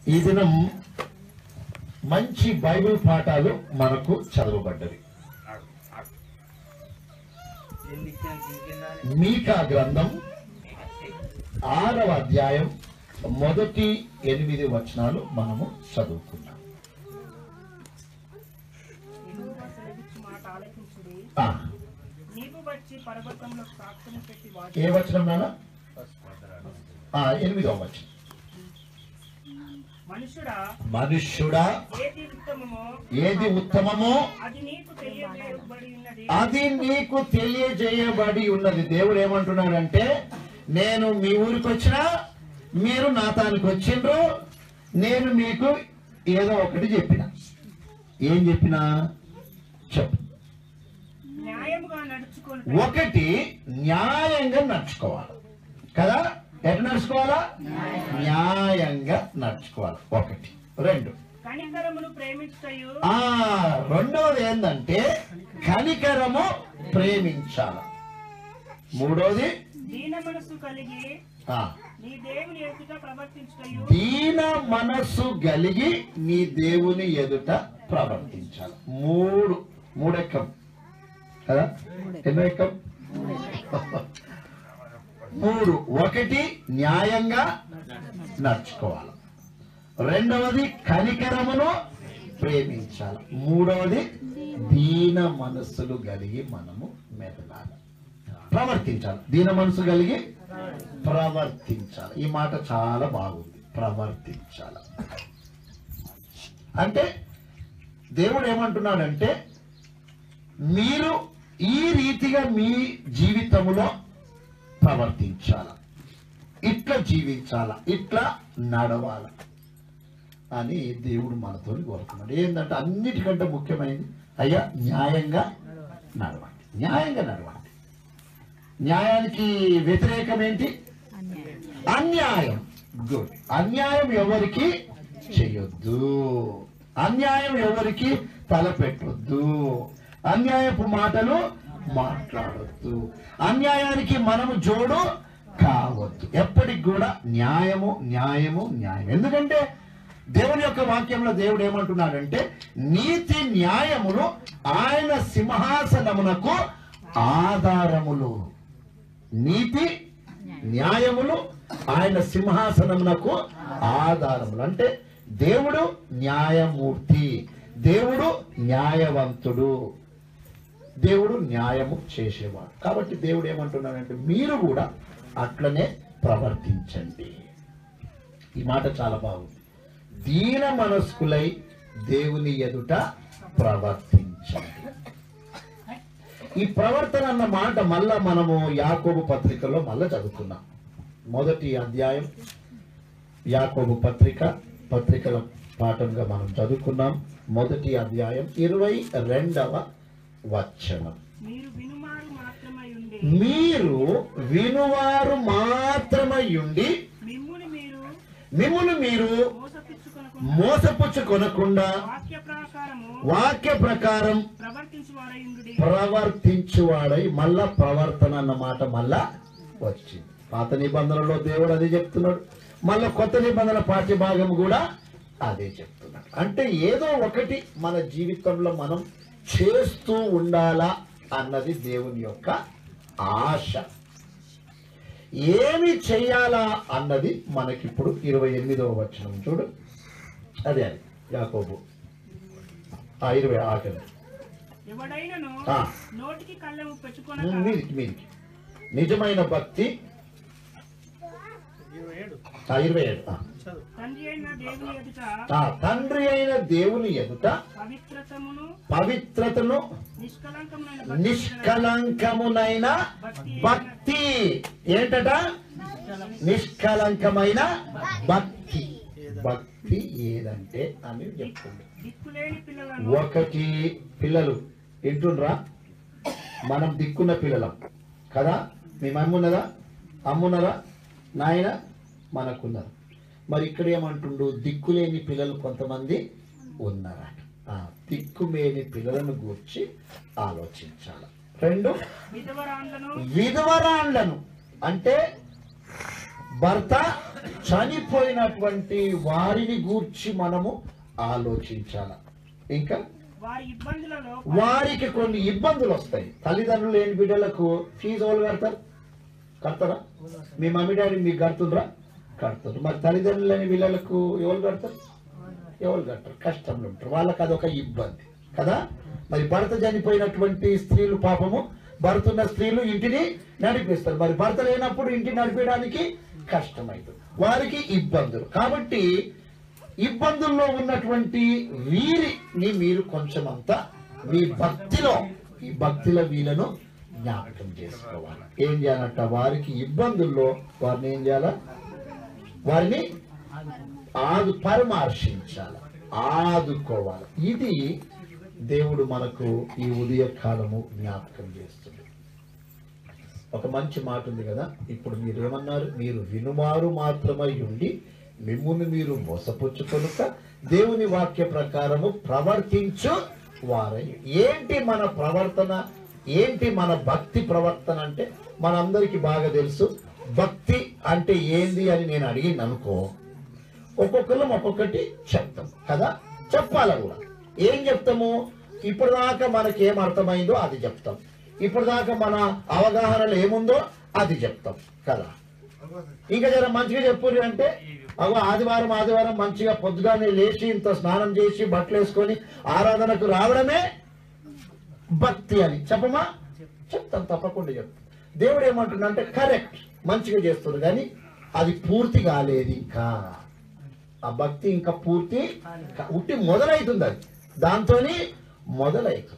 ఈ దినం మంచి బైబిల్ పాఠాలు మనకు చదవబడ్డవి మీకా గ్రంథం ఆరవ అధ్యాయం మొదటి ఎనిమిది వచనాలు మనము చదువుకున్నాం ఎదురుగా సెలవిచ్చు మాట ఆలకించుడి ఆ, నీవు వచ్చి పర్వతంలో సాక్ష్యం పెట్టి ఏ వాటి వచనం నాన్న ఆ, ఎనిమిదవ వచనం మనుషుడా మనుష్యుడా ఏది ఉత్తమమో ఏది ఉత్తమమో అది నీకు తెలియజేయబడి ఉన్నది అది నీకు తెలియజేయబడి ఉన్నది దేవుడు ఏమంటున్నాడంటే నేను మీ ఊరికి వచ్చినా మీరు నా తానికి వచ్చిండ్రు నేను మీకు ఏదో ఒకటి చెప్పిన ఏం చెప్పినా చెప్పు న్యాయముగా నడుచుకొని ఒకటి న్యాయంగా నడుచుకోవాలి కదా ఎట్లా నడుచుకోవాలా న్యాయంగా నడుచుకోవాలి ఒకటి రెండు కనికరమును ప్రేమించయు ఆ రెండవది ఏంటంటే కనికరము ప్రేమించాల మూడోది దీన మనసు కలిగి ఆ, నీ దేవుని ఎదుట ప్రవర్తించయు దీన మనస్సు కలిగి నీ దేవుని ఎదుట ప్రవర్తించాలి మూడు మూడెక్కం కదా ఎన్నో ఎక్కం మూడు ఒకటి న్యాయంగా నడుచుకోవాలి రెండవది కనికరమును ప్రేమించాలి మూడవది దీన మనస్సులు కలిగి మనము మెదలాలి ప్రవర్తించాలి దీన మనసు కలిగి ప్రవర్తించాలి ఈ మాట చాలా బాగుంది ప్రవర్తించాలి అంటే దేవుడు ఏమంటున్నాడంటే మీరు ఈ రీతిగా మీ జీవితంలో ప్రవర్తించాల ఇట్లా జీవించాల ఇట్లా నడవాల అని దేవుడు మనతో కోరుతున్నాడు ఏంటంటే అన్నిటికంటే ముఖ్యమైనది అయ్యా న్యాయంగా నడవండి న్యాయంగా నడవండి న్యాయానికి వ్యతిరేకం ఏంటి అన్యాయం గుడ్ అన్యాయం ఎవరికి చేయొద్దు అన్యాయం ఎవరికి తలపెట్టొద్దు అన్యాయపు మాటలు మాట్లాడొద్దు అన్యాయానికి మనము జోడు కావద్దు ఎప్పటికి కూడా న్యాయము న్యాయము న్యాయం ఎందుకంటే దేవుని యొక్క వాక్యంలో దేవుడు ఏమంటున్నాడంటే నీతి న్యాయములు ఆయన సింహాసనమునకు ఆధారములు నీతి న్యాయములు ఆయన సింహాసనమునకు ఆధారములు అంటే దేవుడు న్యాయమూర్తి దేవుడు న్యాయవంతుడు దేవుడు న్యాయము చేసేవాడు కాబట్టి దేవుడు ఏమంటున్నాడంటే మీరు కూడా అట్లనే ప్రవర్తించండి ఈ మాట చాలా బాగుంది దీన మనస్కులై దేవుని ఎదుట ప్రవర్తించండి ఈ ప్రవర్తన అన్న మాట మళ్ళా మనము యాకోబు పత్రికలో మళ్ళా చదువుతున్నాం మొదటి అధ్యాయం యాకోబు పత్రిక పత్రికల పాఠంగా మనం చదువుకున్నాం మొదటి అధ్యాయం ఇరవై రెండవ వచనం మీరు వినుమారు మాత్రమై ఉండి మీరు వినువారు మాత్రమై ఉండి మిమ్ముని మీరు మిమ్మును మీరు మోసపించుకొనకు మోసపుచ్చుకొనకుండా వాక్య ప్రకారము వాక్య ప్రకారం ప్రవర్తించు వారయుండు ప్రవర్తించువాడై మళ్ళా ప్రవర్తన అన్న మాట మళ్ళా వచ్చింది పాత నిబంధనలో దేవుడు అదే చెప్తున్నాడు మళ్ళా కొత్త నిబంధన పాఠ్య భాగం కూడా అదే చెప్తున్నాడు అంటే ఏదో ఒకటి మన జీవితంలో మనం చేస్తూ ఉండాలా అన్నది దేవుని యొక్క ఆశ ఏమి చెయ్యాలా అన్నది మనకిప్పుడు ఇరవై ఎనిమిదవ వచనం చూడు అదే అది యాకోబు ఆ ఇరవై ఆఖరి ఎవడైనను ఆ. నోటికి కళ్ళెము పెట్టుకొనక మీరికి మీరికి నిజమైన భక్తి ఆ, ఇరవై ఏడు ఆ. తండ్రి అయిన దేవుని ఎదుట ఆ, తండ్రి అయిన దేవుని ఎదుట పవిత్రతమును పవిత్రతను నిష్కలంకమునైన భక్తి నిష్కలంకమునైన భక్తి ఏంటట నిష్కలంకమైన భక్తి భక్తి ఏదంటే అని చెప్తుంది దిక్కులేని పిల్లలను ఒకటి పిల్లలు వింటుండ్రా మనం దిక్కున్న పిల్లలం కదా మీ మమ్మ ఉన్నదా అమ్మున్నదా నాయన మనకున్నారు మరి ఇక్కడ ఏమంటుండు దిక్కులేని పిల్లలు కొంతమంది ఉన్నారట ఆ, దిక్కులేని పిల్లలను గూర్చి ఆలోచించాలి రెండు విధవరాండ్లను విధవరాండ్లను అంటే భర్త చనిపోయినటువంటి వారిని గూర్చి మనము ఆలోచించాల ఇంకా వారి ఇబ్బందులలో వారికి కొన్ని ఇబ్బందులు వస్తాయి తల్లిదండ్రులు లేని బిడ్డలకు ఫీజు ఎవరు కడతారు కడతారా మీ మమ్మీ డాడీ మీకు కడుతుండ్రా కడతారు మరి తల్లిదండ్రులు లేని పిల్లలకు ఎవరు కడతారు ఎవరు కట్టరు కష్టంలో ఉంటారు వాళ్ళకి అదొక ఇబ్బంది కదా మరి భర్త చనిపోయినటువంటి స్త్రీలు పాపము భర్త ఉన్న స్త్రీలు ఇంటిని నడిపిస్తారు మరి భర్త లేనప్పుడు ఇంటిని నడిపేయడానికి కష్టమైంది వారికి ఇబ్బందులు కాబట్టి ఇబ్బందుల్లో ఉన్నటువంటి వీరిని మీరు కొంచెం అంతా మీ భక్తిలో ఈ భక్తిలో వీళ్ళను జ్ఞాపకం చేసుకోవాలి ఏం చేయాలంట వారికి ఇబ్బందుల్లో వారిని ఏం చేయాలా వారిని ఆదు పరామర్శించాలి ఆదుకోవాలి ఇది దేవుడు మనకు ఈ ఉదయ కాలము జ్ఞాపకం చేస్తుంది ఒక మంచి మాట ఉంది కదా ఇప్పుడు మీరు ఏమన్నారు మీరు వినుమారు మాత్రమై ఉండి మిమ్మును మీరు మోసపుచ్చుకొనుక దేవుని వాక్య ప్రకారము ప్రవర్తించు వారై ఏంటి మన ప్రవర్తన ఏంటి మన భక్తి ప్రవర్తన అంటే మనందరికీ బాగా తెలుసు భక్తి అంటే ఏంది అని నేను అడిగింది అనుకో ఒక్కొక్కరం ఒక్కొక్కటి చెప్తాం కదా చెప్పాలి కూడా ఏం చెప్తాము ఇప్పుడు దాకా మనకి ఏం అర్థమైందో అది చెప్తాం ఇప్పుడు దాకా మన అవగాహనలో ఏముందో అది చెప్తాం కదా ఇంకా జర మంచిగా చెప్పుర్రి అంటే అగో ఆదివారం ఆదివారం మంచిగా పొద్దుగానే లేచి ఇంత స్నానం చేసి బట్టలు వేసుకొని ఆరాధనకు రావడమే భక్తి అని చెప్పమా చెప్తాం తప్పకుండా చెప్తాం దేవుడు ఏమంటుండంటే కరెక్ట్ మంచిగా చేస్తుంది కానీ అది పూర్తి కాలేదు ఇంకా ఆ భక్తి ఇంకా పూర్తి కా- ఉట్టి మొదలవుతుంది అది దాంతోని మొదలవుతుంది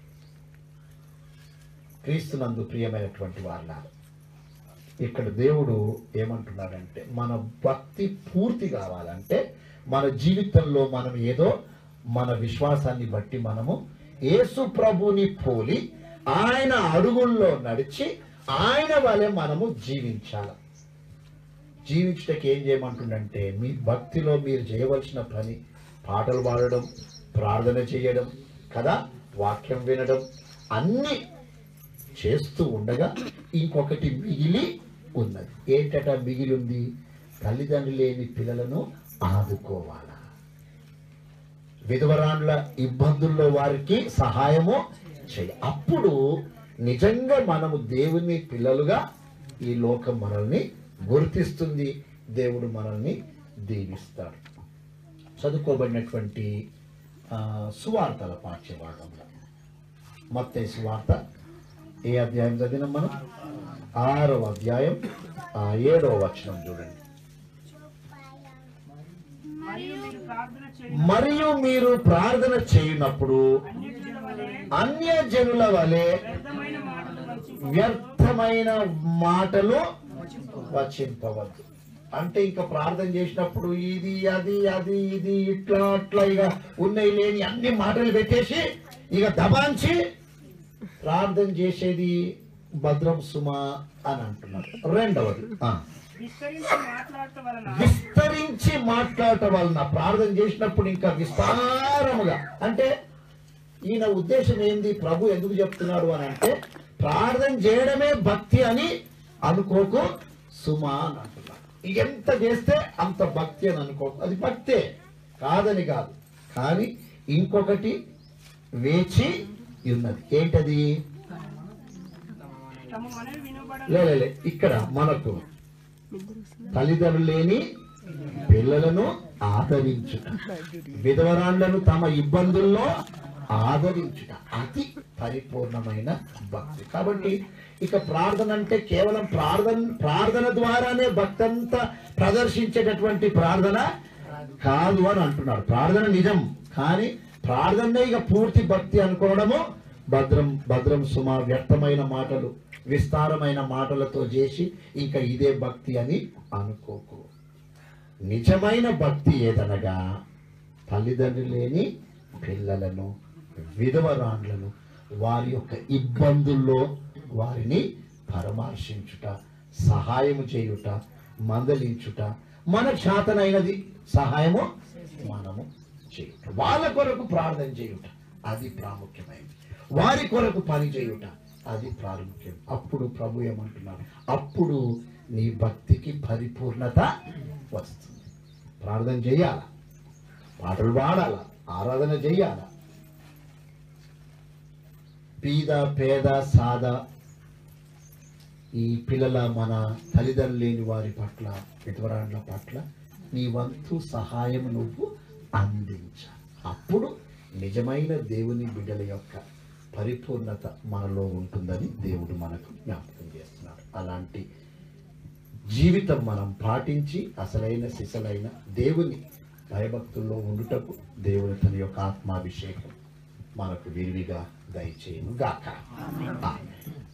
క్రీస్తునందు ప్రియమైనటువంటి వాళ్ళ ఇక్కడ దేవుడు ఏమంటున్నాడంటే మన భక్తి పూర్తి కావాలంటే మన జీవితంలో మనం ఏదో మన విశ్వాసాన్ని బట్టి మనము యేసు ప్రభుని పోలి ఆయన అడుగుల్లో నడిచి ఆయన వలె మనము జీవించాలి జీవించటకి ఏం చేయమంటుండంటే మీ భక్తిలో మీరు చేయవలసిన పని పాటలు పాడడం ప్రార్థన చేయడం కదా వాక్యం వినడం అన్ని చేస్తూ ఉండగా ఇంకొకటి మిగిలి ఉన్నది ఏంటట మిగిలి ఉంది తల్లిదండ్రులు లేని పిల్లలను ఆదుకోవాలా విధవరాండ్ల ఇబ్బందుల్లో వారికి సహాయము చేయ అప్పుడు నిజంగా మనము దేవుని పిల్లలుగా ఈ లోకం మనల్ని గుర్తిస్తుంది దేవుడు మనల్ని దీవిస్తాడు చదువుకోబడినటువంటి ఆ, సువార్తల పాఠ్యభాగంలో మత్తయి సువార్త ఏ అధ్యాయం చదివినాం మనం ఆరవ అధ్యాయం ఆ, ఏడవ వచనం చూడండి మరియు మీరు ప్రార్థన చేయ మరియు మీరు ప్రార్థన చేయనప్పుడు అన్యజనుల వలె అన్యజనుల వలె వ్యర్థమైన మాటలు మంచి వ్యర్థమైన మాటలు వచింపవద్దు అంటే ఇంకా ప్రార్థన చేసినప్పుడు ఇది అది అది ఇది ఇట్లా అట్లా ఇక ఉన్నాయి లేని అన్ని మాటలు పెట్టేసి ఇక దబాంచి ప్రార్థన చేసేది భద్రం సుమ అని అంటున్నారు రెండవది ఆ. విస్తరించి మాట్లాడటం వలన విస్తరించి మాట్లాడటం వలన ప్రార్థన చేసినప్పుడు ఇంకా విస్తారముగా అంటే ఈయన ఉద్దేశం ఏంది ప్రభు ఎందుకు చెప్తున్నాడు అని అంటే ప్రార్థన చేయడమే భక్తి అని అనుకోకు సుమా అని అంటున్నాడు ఎంత చేస్తే అంత భక్తి అని అనుకోకు అది భక్తే కాదని కాదు కానీ ఇంకొకటి వేచి ఉన్నది ఏంటది తమ మనవి వినబడ లే లే, లే ఇక్కడ మనకు తల్లిదండ్రులు లేని పిల్లలను ఆదరించుట విధవరాండ్లను తమ ఇబ్బందుల్లో ఆదరించుట అది పరిపూర్ణమైన భక్తి కాబట్టి ఇక ప్రార్థన అంటే కేవలం ప్రార్థన ప్రార్థన ద్వారానే భక్తి అంతా ప్రదర్శించేటటువంటి ప్రార్థన కాదు అని అంటున్నారు ప్రార్థన నిజం కానీ ప్రార్థనే ఇక పూర్తి భక్తి అనుకోవడము భద్రం భద్రం సుమ వ్యర్థమైన మాటలు విస్తారమైన మాటలతో చేసి ఇంకా ఇదే భక్తి అని అనుకోకు నిజమైన భక్తి ఏదనగా తల్లిదండ్రులు లేని పిల్లలను విధవరాండ్లను వారి యొక్క ఇబ్బందుల్లో వారిని పరామర్శించుట సహాయము చేయుట మందలించుట మన చేతనైనది సహాయము మనము చేయుట వాళ్ళ కొరకు ప్రార్థన చేయుట అది ప్రాముఖ్యమైనది వారి కొరకు పని చేయుట అది ప్రాముఖ్యం అప్పుడు ప్రభు ఏమంటున్నారు అప్పుడు నీ భక్తికి పరిపూర్ణత వస్తుంది ప్రార్థన చేయాల పాటలు పాడాల ఆరాధన చేయాల పీద పేద సాద ఈ పిల్లల మన తల్లిదండ్రులు లేని వారి పట్ల విధవరాండ్ల పట్ల నీ వంతు సహాయం నువ్వు అందించాలి అప్పుడు నిజమైన దేవుని బిడ్డల యొక్క పరిపూర్ణత మనలో ఉంటుందని దేవుడు మనకు జ్ఞాపకం చేస్తున్నాడు అలాంటి జీవితం మనం పాటించి అసలైన సిసలైన దేవుని భయభక్తుల్లో ఉండుటకు దేవుని తన యొక్క ఆత్మాభిషేకం మనకు విరివిగా దయచేయను గాక ఆమేన్.